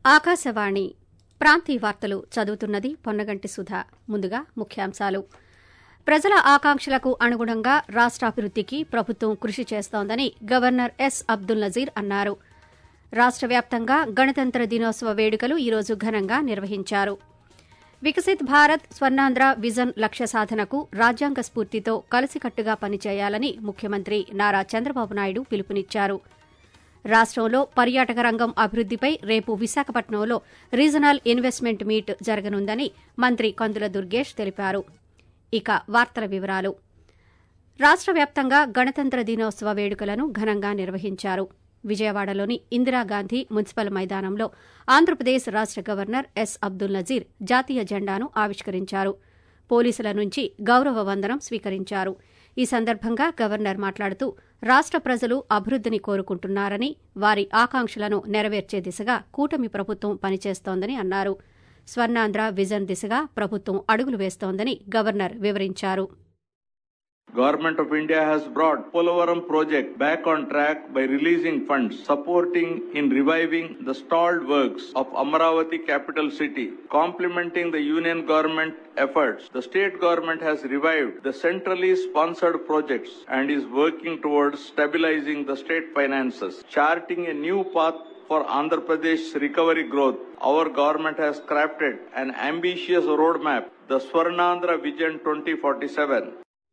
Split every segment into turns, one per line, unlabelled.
ఆకాశవాణి ప్రాంతీయ వార్తలు చదువుతున్నది పొన్నగంటి సుధ ముందుగా ముఖ్యాంశాలు ప్రజల ఆకాంక్షలకు అనుగుణంగా రాష్టాభివృద్దికి ప్రభుత్వం కృషి చేస్తోందని గవర్నర్ ఎస్ అబ్దుల్ నజీర్ అన్నారు రాష్ట వ్యాప్తంగా గణతంత్ర దినోత్సవ వేడుకలు ఈరోజు ఘనంగా నిర్వహించారు వికసిత్ భారత్ స్వర్ణాంధ్ర విజన్ లక్ష్య సాధనకు రాజ్యాంగ స్ఫూర్తితో కలిసికట్టుగా పనిచేయాలని ముఖ్యమంత్రి నారా చంద్రబాబు నాయుడు పిలుపునిచ్చారు రాష్టంలో పర్యాటక రంగం అభివృద్దిపై రేపు విశాఖపట్నంలో రీజనల్ ఇన్వెస్ట్మెంట్ మీట్ జరగనుందని మంత్రి కందుల దుర్గేష్ తెలిపారు ఇక వార్తల వివరాలు రాష్ట వ్యాప్తంగా గణతంత్ర దినోత్సవ వేడుకలను ఘనంగా నిర్వహించారు విజయవాడలోని ఇందిరాగాంధీ మున్సిపల్ మైదానంలో ఆంధ్రప్రదేశ్ రాష్ట గవర్నర్ ఎస్ అబ్దుల్ నజీర్ జాతీయ జెండాను ఆవిష్కరించారు పోలీసుల నుంచి గౌరవ వందనం స్వీకరించారు ఈ సందర్భంగా గవర్నర్ మాట్లాడుతూ రాష్ట ప్రజలు అభివృద్దిని కోరుకుంటున్నారని వారి ఆకాంక్షలను నెరవేర్చే దిశగా కూటమి ప్రభుత్వం పనిచేస్తోందని అన్నారు స్వర్ణాంధ్ర విజన్ దిశగా ప్రభుత్వం అడుగులు వేస్తోందని గవర్నర్ వివరించారు
Government of India has brought Polavaram project back on track by releasing funds supporting in reviving the stalled works of Amaravati capital city. Complementing the union government efforts, the state government has revived the centrally sponsored projects and is working towards stabilizing the state finances, charting a new path for Andhra Pradesh's recovery growth, our government has crafted an ambitious roadmap, the Swarnandhra Vision 2047.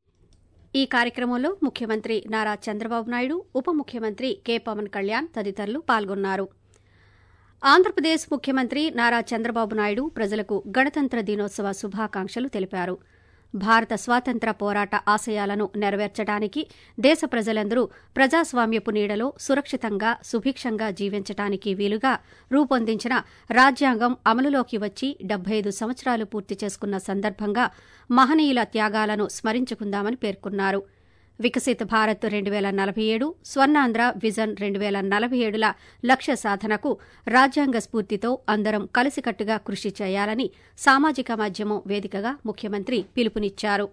ఈ కార్యక్రమంలో ముఖ్యమంత్రి నారా చంద్రబాబు నాయుడు ఉప ముఖ్యమంత్రి K Pawan Kalyan తదితరులు పాల్గొన్నారు ఆంధ్రప్రదేశ్ ముఖ్యమంత్రి నారా చంద్రబాబు నాయుడు ప్రజలకు గణతంత్ర దినోత్సవ శుభాకాంక్షలు తెలిపారు భారత స్వాతంత్ర పోరాట ఆశయాలను నెరవేర్చడానికి దేశ ప్రజలందరూ ప్రజాస్వామ్యపు నీడలో సురక్షితంగా సుభిక్షంగా జీవించడానికి వీలుగా రూపొందించిన రాజ్యాంగం అమలులోకి వచ్చి డెబ్బై ఐదు సంవత్సరాలు పూర్తి చేసుకున్న సందర్భంగా మహనీయుల త్యాగాలను స్మరించుకుందామని పేర్కొన్నారు వికసిత్ భారత్ రెండు పేల నలభై ఏడు స్వర్ణాంధ్ర విజన్ రెండు పేల నలభై ఏడుల లక్ష్య సాధనకు రాజ్యాంగ స్ఫూర్తితో అందరం కలిసికట్టుగా కృషి చేయాలని సామాజిక మాధ్యమం వేదికగా ముఖ్యమంత్రి పిలుపునిచ్చారు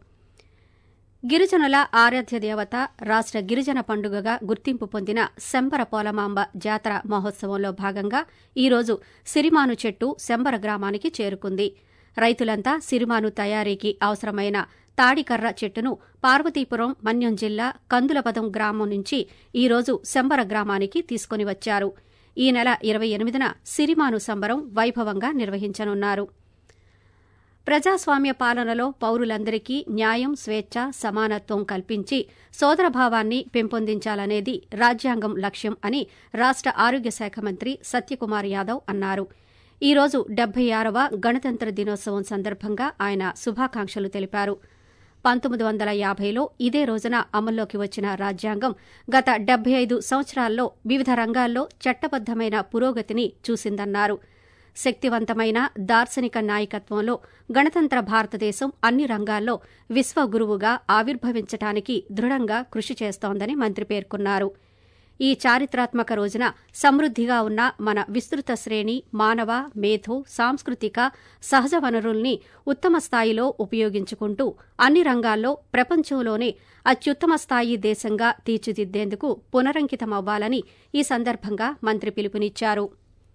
గిరిజనుల ఆరాధ్య దేవత రాష్ట గిరిజన పండుగగా గుర్తింపు పొందిన శంబర పోలమాంబ జాతర మహోత్సవంలో భాగంగా ఈరోజు సిరిమాను చెట్టు శంబర గ్రామానికి చేరుకుంది రైతులంతా సిరిమాను తయారీకి అవసరమైన తాడికర్ర చెట్టును పార్వతీపురం మన్యం జిల్లా కందులపదం గ్రామం నుంచి ఈరోజు శంబర గ్రామానికి తీసుకుని వచ్చారు ఈ నెల ఇరవై ఎనిమిదిన సిరిమాను సంబరం వైభవంగా నిర్వహించనున్నారు ప్రజాస్వామ్య పాలనలో పౌరులందరికీ న్యాయం స్వేచ్ఛ సమానత్వం కల్పించి సోదరభావాన్ని పెంపొందించాలనేది రాజ్యాంగం లక్ష్యం అని రాష్ట ఆరోగ్య శాఖ మంత్రి సత్యకుమార్ యాదవ్ అన్నారు ఈ రోజు డెబ్బై ఆరవ గణతంత్ర దినోత్సవం సందర్భంగా ఆయన శుభాకాంక్షలు తెలిపారు పంతొమ్మిది వందల యాభైలో ఇదే రోజున అమల్లోకి వచ్చిన రాజ్యాంగం గత డెబ్బై ఐదు సంవత్సరాల్లో వివిధ రంగాల్లో చట్టబద్దమైన పురోగతిని చూసిందన్నారు శక్తివంతమైన దార్శనిక నాయకత్వంలో గణతంత్ర భారతదేశం అన్ని రంగాల్లో విశ్వగురువుగా ఆవిర్భవించటానికి దృఢంగా కృషి చేస్తోందని మంత్రి పేర్కొన్నారు ఈ చారిత్రాత్మక రోజున సమృద్దిగా ఉన్న మన విస్తృత శ్రేణి మానవ మేధో సాంస్కృతిక సహజ వనరుల్ని ఉత్తమ స్థాయిలో ఉపయోగించుకుంటూ అన్ని రంగాల్లో ప్రపంచంలోనే అత్యుత్తమ స్థాయి దేశంగా తీర్చిదిద్దేందుకు పునరంకితమవ్వాలని ఈ సందర్భంగా మంత్రి పిలుపునిచ్చారు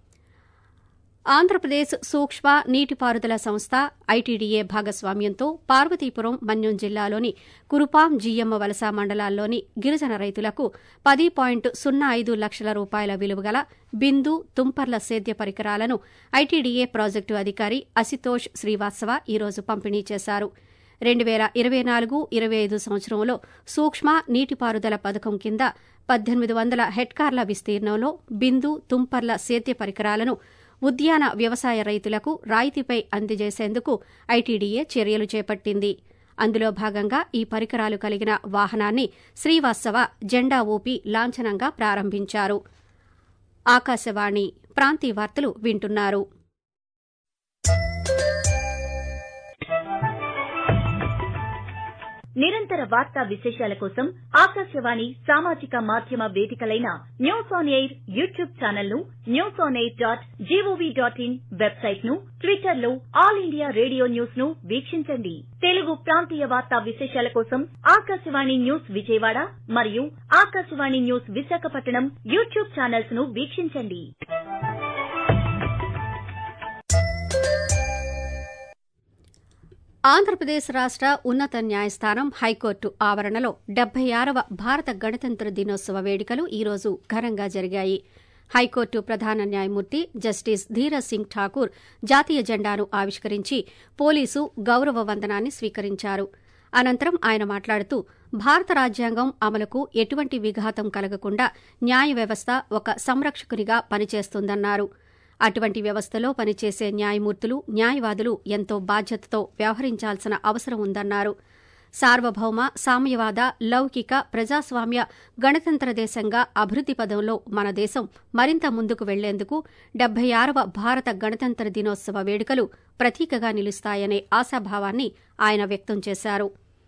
ఆంధ్రప్రదేశ్ సూక్ష్మ నీటిపారుదల సంస్థ ఐటీడీఏ భాగస్వామ్యంతో పార్వతీపురం మన్యం జిల్లాలోని కురుపాం జీయమ్మ వలస మండలాల్లోని గిరిజన రైతులకు పది పాయింట్ సున్నా ఐదు లక్షల రూపాయల విలువగల బిందు తుంపర్ల సేద్య పరికరాలను ఐటీడీఏ ప్రాజెక్టు అధికారి అశితోష్ శ్రీవాత్సవ ఈరోజు పంపిణీ చేశారు రెండు పేల ఇరవై నాలుగు ఇరవై ఐదు సంవత్సరంలో సూక్ష్మ నీటిపారుదల పథకం కింద పద్దెనిమిది వందల హెక్టార్ల విస్తీర్ణంలో బిందు తుంపర్ల సేద్య పరికరాలను ఉద్యాన వ్యవసాయ రైతులకు రాయితీపై అందజేసేందుకు ఐటీడీఏ చర్యలు చేపట్టింది అందులో భాగంగా ఈ పరికరాలు కలిగిన వాహనాన్ని శ్రీవాత్సవ జెండా ఊపి లాంఛనంగా ప్రారంభించారు ఆకాశవాణి ప్రాంతీయ వార్తలు వింటున్నారు
నిరంతర వార్తా విశేషాల కోసం ఆకాశవాణి సామాజిక మాధ్యమ వేదికలైన News On Air YouTube channel ను News On Air dot GOV dot in website ను ట్విట్టర్ లో ఆల్ ఇండియా రేడియో న్యూస్ ను వీక్షించండి తెలుగు ప్రాంతీయ వార్తా విశేషాల కోసం ఆకాశవాణి న్యూస్ విజయవాడ మరియు Akashvani news Visakhapatnam YouTube channels ను వీక్షించండి
ఆంధ్రప్రదేశ్ రాష్ట ఉన్నత న్యాయస్థానం హైకోర్టు ఆవరణలో డెబ్బై ఆరవ భారత గణతంత్ర దినోత్సవ వేడుకలు ఈరోజు ఘనంగా జరిగాయి హైకోర్టు ప్రధాన న్యాయమూర్తి జస్టిస్ ధీరజ్ సింగ్ ఠాకూర్ జాతీయ జెండాను ఆవిష్కరించి పోలీసు గౌరవ వందనాన్ని స్వీకరించారు అనంతరం ఆయన మాట్లాడుతూ భారత రాజ్యాంగం అమలుకు ఎటువంటి విఘాతం కలగకుండా న్యాయ వ్యవస్థ ఒక సంరక్షకునిగా పనిచేస్తుందన్నారు అటువంటి వ్యవస్థలో పనిచేసే న్యాయమూర్తులు న్యాయవాదులు ఎంతో బాధ్యతతో వ్యవహరించాల్సిన అవసరం ఉందన్నారు సార్వభౌమ సామ్యవాద లౌకిక ప్రజాస్వామ్య గణతంత్ర దేశంగా అభివృద్ది పదంలో మన దేశం మరింత ముందుకు వెళ్లేందుకు డెబ్బై ఆరవ భారత గణతంత్ర దినోత్సవ వేడుకలు ప్రతీకగా నిలుస్తాయనే ఆశాభావాన్ని ఆయన వ్యక్తం చేశారు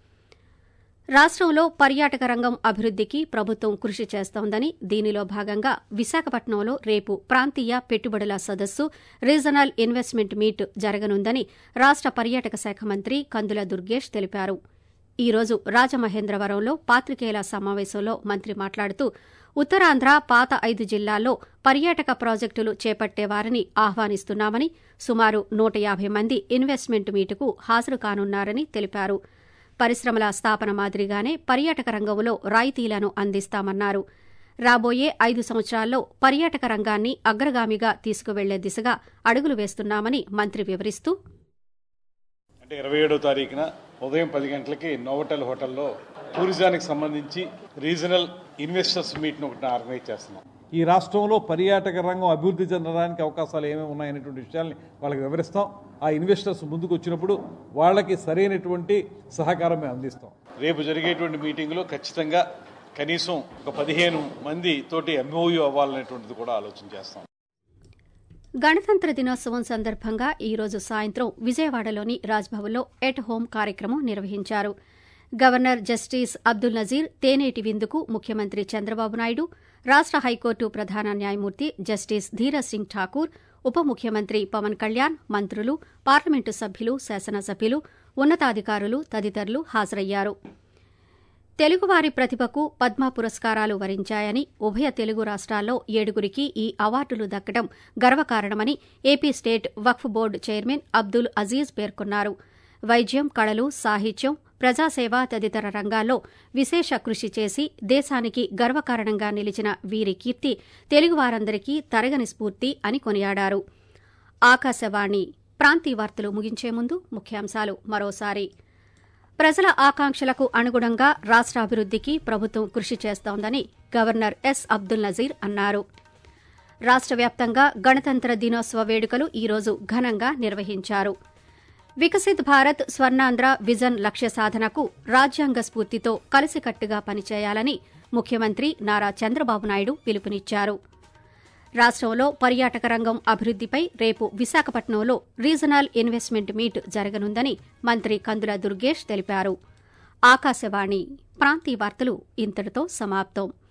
రాష్టంలో పర్యాటక రంగం అభివృద్దికి ప్రభుత్వం కృషి చేస్తోందని దీనిలో భాగంగా విశాఖపట్నంలో రేపు ప్రాంతీయ పెట్టుబడుల సదస్సు రీజనల్ ఇన్వెస్ట్మెంట్ మీట్ జరగనుందని రాష్ట పర్యాటక శాఖ మంత్రి కందుల దుర్గేష్ తెలిపారు ఈ రోజు రాజమహేంద్రవరంలో పాత్రికేయుల సమావేశంలో మంత్రి మాట్లాడుతూ ఉత్తరాంధ్ర పాత ఐదు జిల్లాల్లో పర్యాటక ప్రాజెక్టులు చేపట్టేవారిని ఆహ్వానిస్తున్నామని సుమారు నూట యాభై మంది ఇన్వెస్ట్మెంట్ మీటుకు హాజరు కానున్నారని తెలిపారు పరిశ్రమల స్థాపన మాదిరిగానే పర్యాటక రంగంలో రాయితీలను అందిస్తామన్నారు రాబోయే ఐదు సంవత్సరాల్లో పర్యాటక రంగాన్ని అగ్రగామిగా తీసుకువెళ్లే దిశగా అడుగులు వేస్తున్నామని మంత్రి వివరిస్తూ
అంటే ఇరవై ఏడో తారీఖున ఉదయం పది గంటలకి నోవటెల్ హోటల్లో టూరిజానికి సంబంధించి రీజనల్ ఇన్వెస్టర్స్ మీట్ను ఒకటి ఆర్గనైజ్ చేస్తున్నాం
ఈ రాష్ట్రంలో పర్యాటక రంగం అభివృద్ధి చెందడానికి అవకాశాలు ఏమేమి ఉన్నాయనేటువంటి విషయాల్ని వాళ్ళకి వివరిస్తాం ఆ ఇన్వెస్టర్స్ ముందుకు వచ్చినప్పుడు వాళ్ళకి సరైనటువంటి సహకారం మేము అందిస్తాం
రేపు జరిగేటువంటి మీటింగ్లో ఖచ్చితంగా కనీసం ఒక పదిహేను మంది తోటి ఎంఓయూ అవ్వాలనేటువంటిది కూడా ఆలోచన చేస్తాం
గణతంత్ర దినోత్సవం సందర్భంగా ఈ రోజు సాయంత్రం విజయవాడలోని రాజ్భవన్లో ఎట్ హోం కార్యక్రమం నిర్వహించారు గవర్నర్ జస్టిస్ అబ్దుల్ నజీర్ తేనేటి విందుకు ముఖ్యమంత్రి చంద్రబాబు నాయుడు రాష్ట హైకోర్టు ప్రధాన న్యాయమూర్తి జస్టిస్ ధీరజ్ సింగ్ ఠాకూర్ ఉప ముఖ్యమంత్రి పవన్ కళ్యాణ్ మంత్రులు పార్లమెంటు సభ్యులు శాసనసభ్యులు ఉన్నతాధికారులు తదితరులు హాజరయ్యారు తెలుగువారి ప్రతిభకు పద్మ పురస్కారాలు వరించాయని ఉభయ తెలుగు రాష్ట్రాల్లో ఏడుగురికి ఈ అవార్డులు దక్కడం గర్వకారణమని AP state Waqf board chairman Abdul Aziz పేర్కొన్నారు వైద్యం కళలు సాహిత్యం ప్రజాసేవ తదితర రంగాల్లో విశేష కృషి చేసి దేశానికి గర్వకారణంగా నిలిచిన వీరి కీర్తి తెలుగువారందరికీ తరగని స్ఫూర్తి అని కొనియాడారు ఆకాశవాణి ప్రాంతీయ వార్తలు ముగించే ముందు ముఖ్యాంశాలు మరోసారి ప్రజల ఆకాంక్షలకు అనుగుణంగా రాష్ట్రాభివృద్దికి ప్రభుత్వం కృషి చేస్తోందని గవర్నర్ ఎస్ అబ్దుల్ నజీర్ అన్నారు రాష్ట్ర వ్యాప్తంగా గణతంత్ర దినోత్సవ వేడుకలు ఈరోజు ఘనంగా నిర్వహించారు వికసిత్ భారత్ స్వర్ణాంధ్ర విజన్ లక్ష్య సాధనకు రాజ్యాంగ స్ఫూర్తితో కలిసికట్టుగా పనిచేయాలని ముఖ్యమంత్రి నారా చంద్రబాబు నాయుడు పిలుపునిచ్చారు రాష్టంలో పర్యాటక రంగం అభివృద్దిపై రేపు విశాఖపట్నంలో రీజనల్ ఇన్వెస్ట్మెంట్ మీట్ జరగనుందని మంత్రి కందుల దుర్గేష్ తెలిపారు ఆకాశవాణి ప్రాంతీయ వార్తలు ఇంతటితో సమాప్తం